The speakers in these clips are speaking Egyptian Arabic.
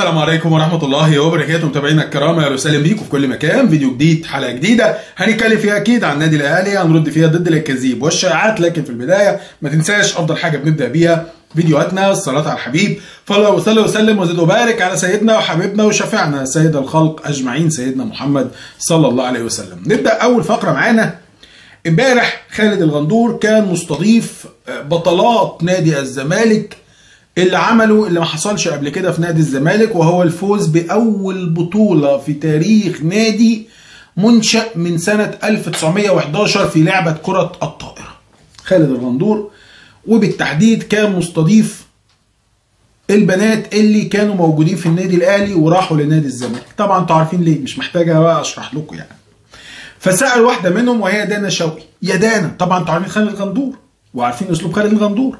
السلام عليكم ورحمة الله وبركاته متابعينا الكرام اهلا وسهلا بيكم في كل مكان فيديو جديد حلقة جديدة هنتكلم فيها اكيد عن النادي الاهلي هنرد فيها ضد الاكاذيب والشائعات لكن في البداية ما تنساش افضل حاجة بنبدأ بيها فيديوهاتنا الصلاة على الحبيب فالله وصلى وسلم وزد وبارك على سيدنا وحبيبنا وشفيعنا سيد الخلق اجمعين سيدنا محمد صلى الله عليه وسلم نبدأ اول فقرة معانا امبارح خالد الغندور كان مستضيف بطلات نادي الزمالك اللي عمله اللي ما حصلش قبل كده في نادي الزمالك وهو الفوز بأول بطولة في تاريخ نادي منشأ من سنة 1911 في لعبة كرة الطائرة خالد الغندور وبالتحديد كان مستضيف البنات اللي كانوا موجودين في النادي الأهلي وراحوا لنادي الزمالك طبعا انتوا عارفين ليه مش محتاجة بقى أشرح لكم يعني فسأل واحدة منهم وهي دانا شوقي يا دانا طبعا انتوا عارفين خالد الغندور وعارفين أسلوب خالد الغندور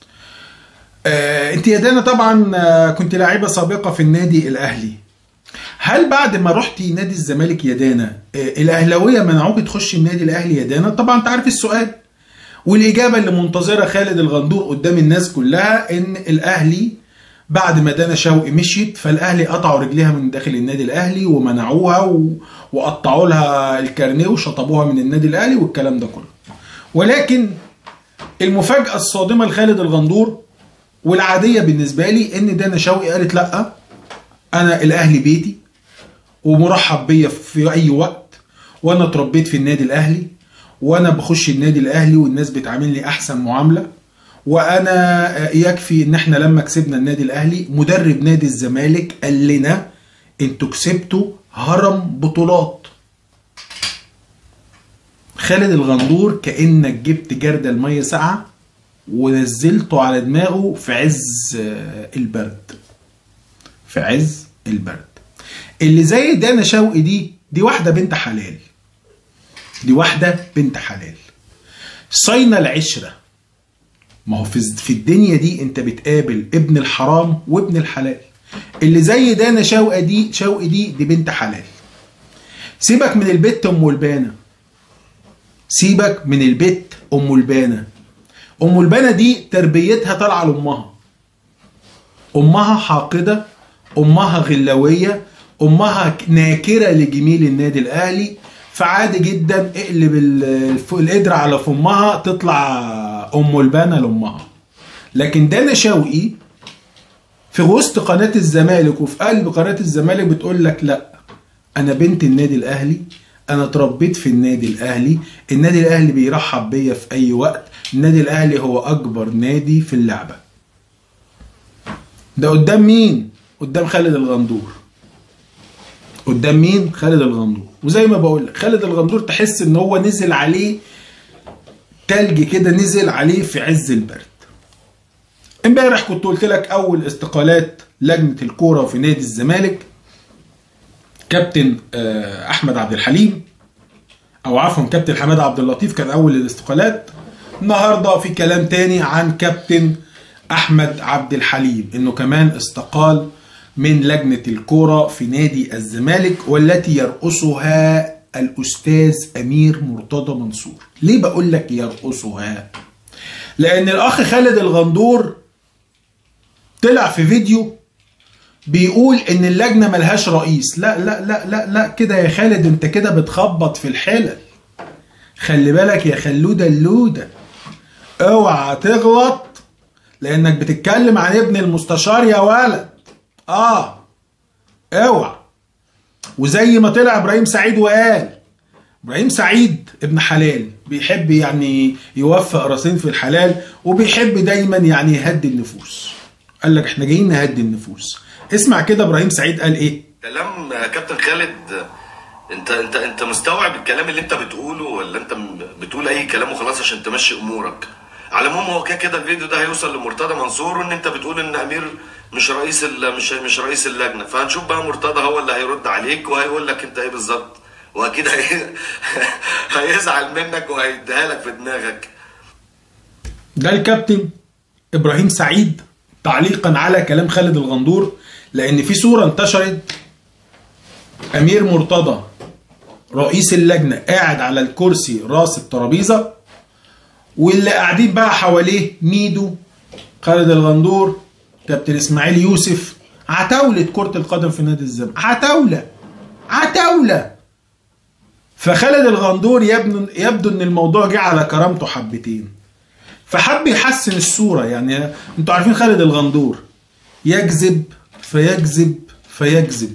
آه انت يا دانا طبعا آه كنت لاعبه سابقه في النادي الاهلي هل بعد ما رحتي نادي الزمالك يا دانا آه الاهلاويه منعوك تخشي النادي الاهلي يا دانا طبعا انت عارف السؤال والاجابه اللي منتظرها خالد الغندور قدام الناس كلها ان الاهلي بعد ما دانا شوقي مشيت فالاهلي قطعوا رجليها من داخل النادي الاهلي ومنعوها و... وقطعوا لها الكارنيه وشطبوها من النادي الاهلي والكلام ده كله ولكن المفاجاه الصادمه لخالد الغندور والعاديه بالنسبه لي ان دانا شوقي قالت لا انا الاهلي بيتي ومرحب بيا في اي وقت وانا اتربيت في النادي الاهلي وانا بخش النادي الاهلي والناس بتعاملني احسن معامله وانا يكفي ان احنا لما كسبنا النادي الاهلي مدرب نادي الزمالك قال لنا انتوا كسبتوا هرم بطولات خالد الغندور كانك جبت جردل الميه ساقعه ونزلته على دماغه في عز البرد في عز البرد اللي زي دانا شوقي دي دي واحدة بنت حلال دي واحدة بنت حلال صاينة العشرة ما هو في الدنيا دي انت بتقابل ابن الحرام وابن الحلال اللي زي دانا شوقي دي شوقي دي دي بنت حلال سيبك من البت ام البانه سيبك من البت ام البانه ام البنا دي تربيتها طالعه لامها امها حاقده امها غلاويه امها ناكره لجميل النادي الاهلي فعادي جدا اقلب القدر على فمها تطلع ام البنا لامها لكن دانا شوقي في وسط قناه الزمالك وفي قلب قناه الزمالك بتقول لك لا انا بنت النادي الاهلي انا اتربيت في النادي الاهلي النادي الاهلي بيرحب بيا في اي وقت النادي الاهلي هو اكبر نادي في اللعبه ده قدام مين قدام خالد الغندور قدام مين خالد الغندور وزي ما بقول لك خالد الغندور تحس ان هو نزل عليه تلج كده نزل عليه في عز البرد امبارح كنت قلت لك اول استقالات لجنه الكوره في نادي الزمالك كابتن احمد عبد الحليم او عفوا كابتن حماد عبد اللطيف كان اول الاستقالات النهارده في كلام تاني عن كابتن احمد عبد الحليم انه كمان استقال من لجنه الكوره في نادي الزمالك والتي يرأسها الاستاذ امير مرتضى منصور ليه بقول لك يرأسها لان الاخ خالد الغندور طلع في فيديو بيقول ان اللجنه ملهاش رئيس لا لا لا لا لا كده يا خالد انت كده بتخبط في الحلل خلي بالك يا خلوده اللوده اوعى تغلط لانك بتتكلم عن ابن المستشار يا ولد اه اوعى وزي ما طلع ابراهيم سعيد وقال ابراهيم سعيد ابن حلال بيحب يعني يوفق راسين في الحلال وبيحب دايما يعني يهدي النفوس قال لك احنا جايين نهدي النفوس اسمع كده ابراهيم سعيد قال ايه كلام كابتن خالد انت انت انت مستوعب الكلام اللي انت بتقوله ولا انت بتقول اي كلام وخلاص عشان تمشي امورك على العموم هو كده كده الفيديو ده هيوصل لمرتضى منصور وان انت بتقول ان امير مش رئيس مش مش رئيس اللجنه فهنشوف بقى مرتضى هو اللي هيرد عليك وهيقول لك انت ايه بالظبط واكيد هي... هيزعل منك وهيديها لك في دماغك ده الكابتن ابراهيم سعيد تعليقا على كلام خالد الغندور لان في صوره انتشرت امير مرتضى رئيس اللجنه قاعد على الكرسي راس الترابيزه واللي قاعدين بقى حواليه ميدو خالد الغندور كابتن اسماعيل يوسف عتاولة كرة القدم في نادي الزمالك عتاولة عتاولة فخالد الغندور يبدو يبدو ان الموضوع جه على كرامته حبتين فحب يحسن الصورة يعني انتوا عارفين خالد الغندور يكذب فيكذب فيكذب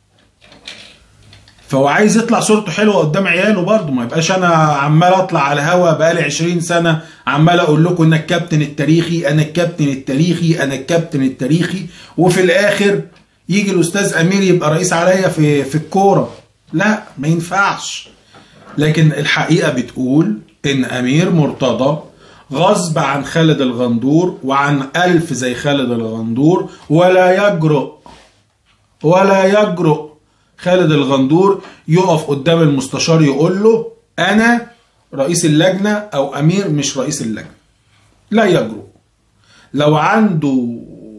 فهو عايز يطلع صورته حلوه قدام عياله برضه ما يبقاش انا عمال اطلع على الهوا بقالي 20 سنه عمال اقول لكم ان الكابتن التاريخي انا الكابتن التاريخي انا الكابتن التاريخي وفي الاخر يجي الاستاذ امير يبقى رئيس عليا في في الكوره لا ما ينفعش لكن الحقيقه بتقول ان امير مرتضى غصب عن خالد الغندور وعن ألف زي خالد الغندور ولا يجرؤ ولا يجرؤ خالد الغندور يقف قدام المستشار يقول له انا رئيس اللجنه او امير مش رئيس اللجنه لا يجرؤ لو عنده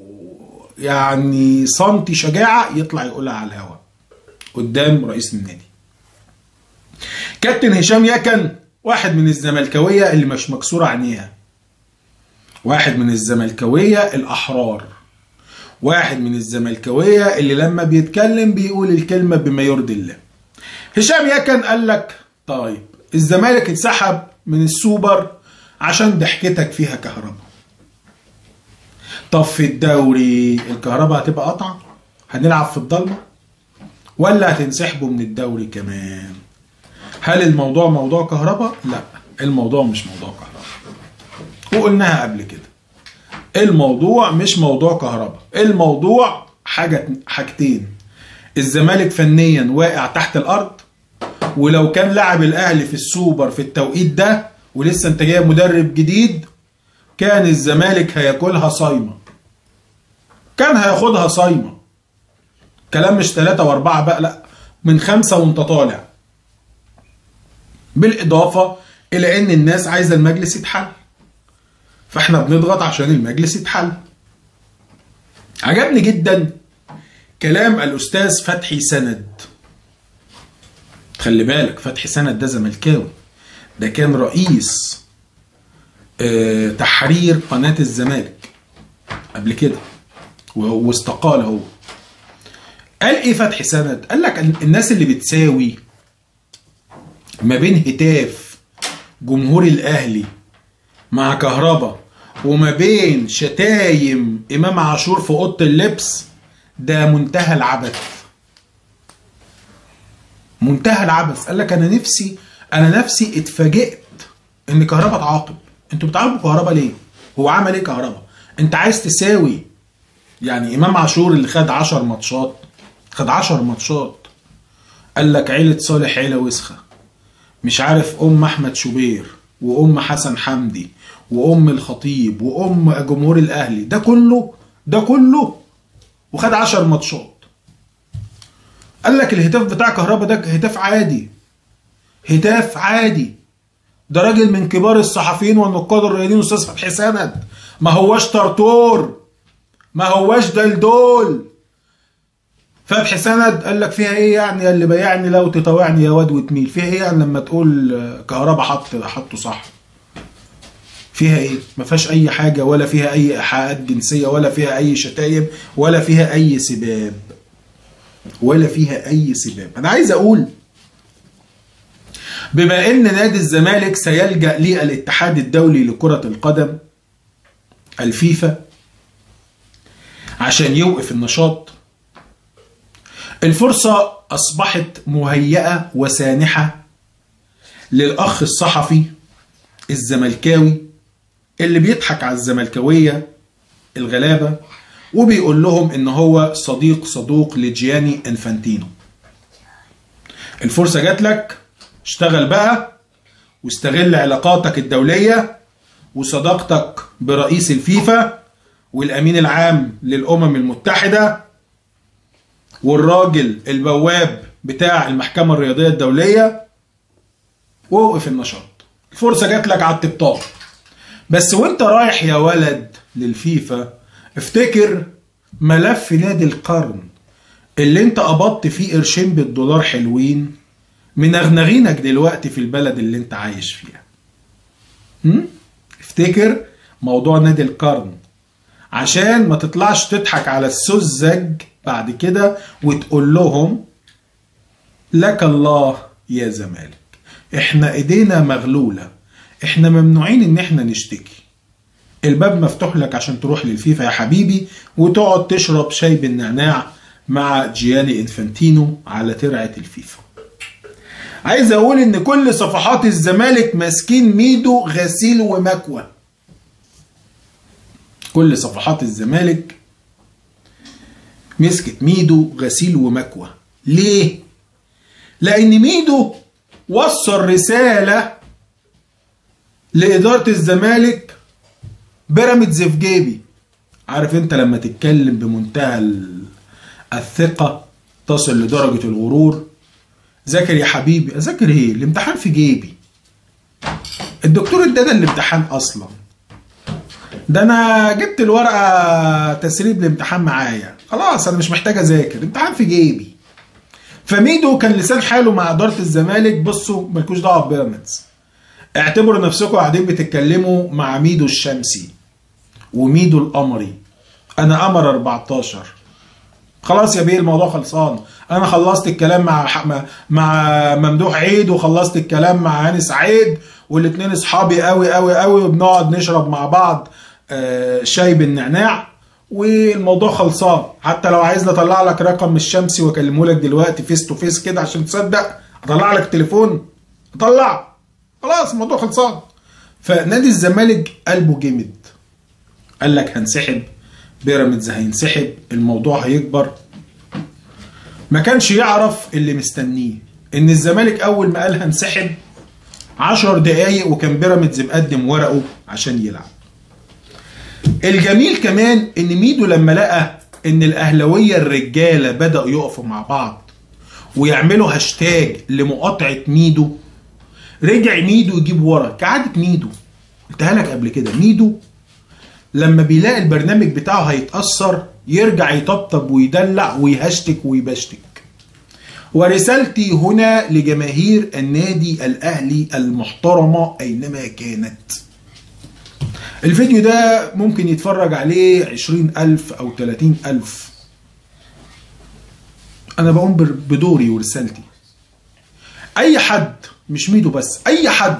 يعني سنتي شجاعه يطلع يقولها على الهواء قدام رئيس النادي كابتن هشام يكن واحد من الزملكاويه اللي مش مكسوره عينيها واحد من الزملكاويه الاحرار واحد من الزملكاويه اللي لما بيتكلم بيقول الكلمه بما يرضي الله هشام يكن قال لك طيب الزمالك اتسحب من السوبر عشان ضحكتك فيها كهرباء طب في الدوري الكهرباء هتبقى قطعه هنلعب في الضلمه ولا هتنسحبوا من الدوري كمان هل الموضوع موضوع كهرباء لا الموضوع مش موضوع كهرباء وقلناها قبل كده الموضوع مش موضوع كهرباء الموضوع حاجة حاجتين الزمالك فنيا واقع تحت الارض ولو كان لعب الاهلي في السوبر في التوقيت ده ولسه انت جايب مدرب جديد كان الزمالك هياكلها صايمه كان هياخدها صايمه كلام مش ثلاثة واربعة بقى لا من خمسة وانت طالع بالاضافة الى ان الناس عايزة المجلس يتحل فاحنا بنضغط عشان المجلس يتحل عجبني جدا كلام الاستاذ فتحي سند خلي بالك فتحي سند ده زملكاوي ده كان رئيس آه تحرير قناة الزمالك قبل كده واستقال هو قال ايه فتحي سند قال لك الناس اللي بتساوي ما بين هتاف جمهور الاهلي مع كهربا وما بين شتايم امام عاشور في اوضه اللبس ده منتهى العبث منتهى العبث قال لك انا نفسي انا نفسي اتفاجئت ان كهربا اتعاقب انتوا بتعاقبوا كهربا ليه هو عمل ايه كهربا انت عايز تساوي يعني امام عاشور اللي خد 10 ماتشات خد 10 ماتشات قال لك عيله صالح عيله وسخه مش عارف ام احمد شوبير وام حسن حمدي وام الخطيب وام جمهور الاهلي ده كله ده كله وخد 10 ماتشات قال لك الهتاف بتاع كهربا ده هتاف عادي هتاف عادي ده راجل من كبار الصحفيين والنقاد الرياضيين استاذ فتحي سند ما هواش طرطور ما هواش دلدول فتحي سند قال لك فيها ايه يعني اللي بيعني لو تطوعني يا واد وتميل فيها ايه يعني لما تقول كهربا حط حطه صح فيها ايه ما فيهاش اي حاجه ولا فيها اي ايحاءات جنسيه ولا فيها اي شتايم ولا فيها اي سباب ولا فيها اي سباب انا عايز اقول بما ان نادي الزمالك سيلجا للاتحاد الدولي لكره القدم الفيفا عشان يوقف النشاط الفرصه اصبحت مهيئه وسانحه للاخ الصحفي الزملكاوي اللي بيضحك على الزملكاويه الغلابه وبيقول لهم ان هو صديق صدوق لجياني انفانتينو الفرصه جات لك اشتغل بقى واستغل علاقاتك الدوليه وصداقتك برئيس الفيفا والامين العام للامم المتحده والراجل البواب بتاع المحكمه الرياضيه الدوليه ووقف النشاط الفرصه جات لك على الطبطاب بس وانت رايح يا ولد للفيفا افتكر ملف نادي القرن اللي انت قبضت فيه قرشين بالدولار حلوين منغنغينك دلوقتي في البلد اللي انت عايش فيها هم؟ افتكر موضوع نادي القرن عشان ما تطلعش تضحك على السذج بعد كده وتقول لهم لك الله يا زمالك احنا ايدينا مغلولة احنا ممنوعين ان احنا نشتكي الباب مفتوح لك عشان تروح للفيفا يا حبيبي وتقعد تشرب شاي بالنعناع مع جياني انفانتينو على ترعة الفيفا عايز اقول ان كل صفحات الزمالك ماسكين ميدو غسيل ومكوى كل صفحات الزمالك مسكت ميدو غسيل ومكوى ليه لان ميدو وصل رسالة لإدارة الزمالك بيراميدز في جيبي عارف انت لما تتكلم بمنتهى ال- الثقة تصل لدرجة الغرور ذاكر يا حبيبي اذاكر ايه الامتحان في جيبي الدكتور ادانا الامتحان اصلا ده انا جبت الورقه تسريب الامتحان معايا خلاص انا مش محتاج اذاكر الامتحان في جيبي فميدو كان لسان حاله مع اداره الزمالك بصوا مالكوش دعوه ببيراميدز اعتبروا نفسكم قاعدين بتتكلموا مع ميدو الشمسي وميدو القمري انا قمر 14 خلاص يا بيه الموضوع خلصان انا خلصت الكلام مع مع- مع ممدوح عيد وخلصت الكلام مع هاني سعيد والاتنين اصحابي قوي قوي قوي وبنقعد نشرب مع بعض آه، شاي بالنعناع والموضوع خلصان حتى لو عايز اطلع لك رقم من الشمسي واكلمه لك دلوقتي فيس تو فيس كده عشان تصدق اطلع لك التليفون اطلع خلاص الموضوع خلصان فنادي الزمالك قلبه جامد قال لك هنسحب بيراميدز هينسحب الموضوع هيكبر ما كانش يعرف اللي مستنيه ان الزمالك اول ما قال هنسحب عشر دقايق وكان بيراميدز مقدم ورقه عشان يلعب الجميل كمان ان ميدو لما لقى ان الاهلاويه الرجاله بداوا يقفوا مع بعض ويعملوا هاشتاج لمقاطعه ميدو رجع ميدو يجيب ورا كعاده ميدو قلتها لك قبل كده ميدو لما بيلاقي البرنامج بتاعه هيتأثر يرجع يطبطب ويدلع ويهشتك ويبشتك ورسالتي هنا لجماهير النادي الأهلي المحترمة أينما كانت الفيديو ده ممكن يتفرج عليه عشرين ألف أو تلاتين ألف أنا بقوم بر- بدوري ورسالتي أي حد مش ميدو بس أي حد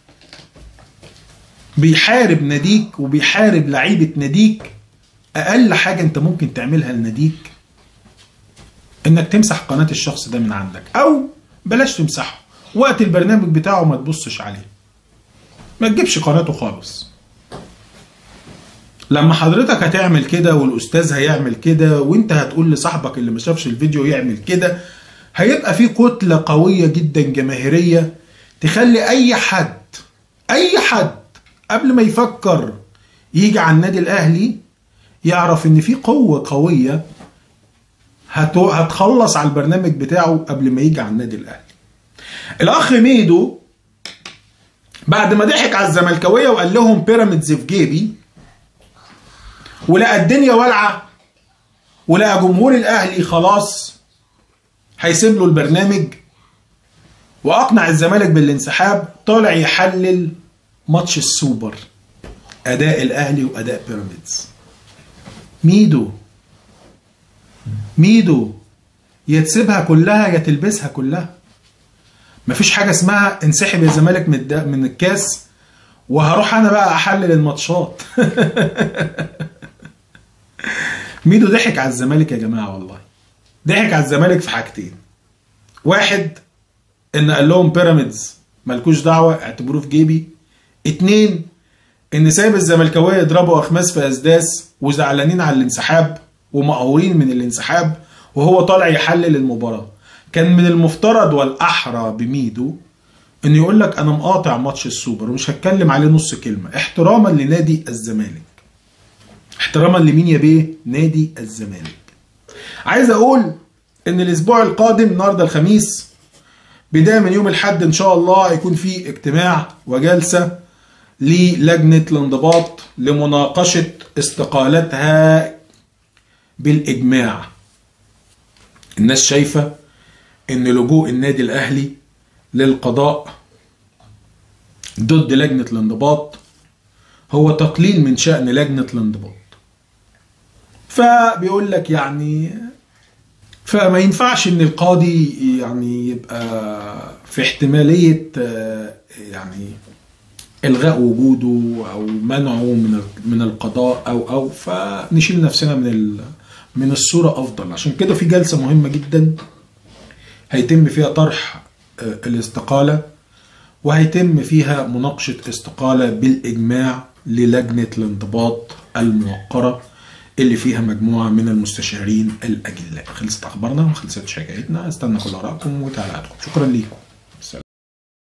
بيحارب ناديك وبيحارب لعيبة ناديك أقل حاجة أنت ممكن تعملها لناديك إنك تمسح قناة الشخص ده من عندك أو بلاش تمسحه وقت البرنامج بتاعه ما تبصش عليه ما تجيبش قناته خالص لما حضرتك هتعمل كده والاستاذ هيعمل كده وانت هتقول لصاحبك اللي ما شافش الفيديو يعمل كده هيبقى في كتلة قوية جدا جماهيرية تخلي اي حد اي حد قبل ما يفكر يجي على النادي الاهلي يعرف ان في قوة قوية هتو- هتخلص على البرنامج بتاعه قبل ما يجي على النادي الاهلي الاخ ميدو بعد ما ضحك على الزملكاويه وقال لهم بيراميدز في جيبي ولقى الدنيا والعه ولقى جمهور الاهلي خلاص هيسيب له البرنامج واقنع الزمالك بالانسحاب طالع يحلل ماتش السوبر اداء الاهلي واداء بيراميدز ميدو ميدو يا تسيبها كلها يا تلبسها كلها مفيش حاجه اسمها انسحب يا زمالك من الد- من الكاس وهروح انا بقى احلل الماتشات ميدو ضحك على الزمالك يا جماعه والله ضحك على الزمالك في حاجتين واحد ان قال لهم بيراميدز مالكوش دعوه اعتبروه في جيبي اتنين ان سايب الزملكاويه يضربوا اخماس في اسداس وزعلانين على الانسحاب ومقهورين من الانسحاب وهو طالع يحلل المباراه كان من المفترض والاحرى بميدو انه يقول لك انا مقاطع ماتش السوبر ومش هتكلم عليه نص كلمه احتراما لنادي الزمالك احتراما لمين يا بيه نادي الزمالك عايز اقول ان الاسبوع القادم النهارده الخميس بدايه من يوم الاحد ان شاء الله هيكون في اجتماع وجلسه للجنه الانضباط لمناقشه استقالتها بالاجماع الناس شايفه ان لجوء النادي الاهلي للقضاء ضد لجنه الانضباط هو تقليل من شان لجنه الانضباط فبيقول لك يعني فما ينفعش ان القاضي يعني يبقى في احتماليه آه، يعني الغاء وجوده او منعه من من القضاء او او فنشيل نفسنا من ال- من الصوره افضل عشان كده في جلسه مهمه جدا هيتم فيها طرح آه، الاستقاله وهيتم فيها مناقشه استقاله بالاجماع للجنه الانضباط الموقره اللي فيها مجموعه من المستشارين الاجلاء خلصت اخبارنا وخلصت شكايتنا استنى كل ارائكم وتعليقاتكم شكرا ليكم